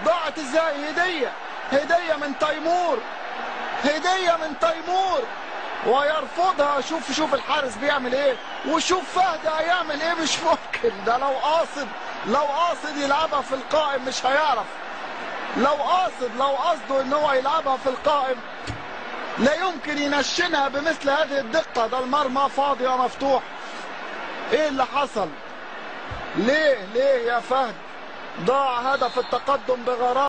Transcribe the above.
ضاعت ازاي هديه هديه من تيمور هديه من تيمور ويرفضها شوف شوف الحارس بيعمل ايه وشوف فهد هيعمل ايه مش ممكن ده لو قاصد لو قاصد يلعبها في القائم مش هيعرف لو قاصد لو قصده ان هو يلعبها في القائم لا يمكن ينشنها بمثل هذه الدقة ده المرمى فاضي ومفتوح ايه اللي حصل ليه ليه يا فهد ضاع هدف التقدم بغرابة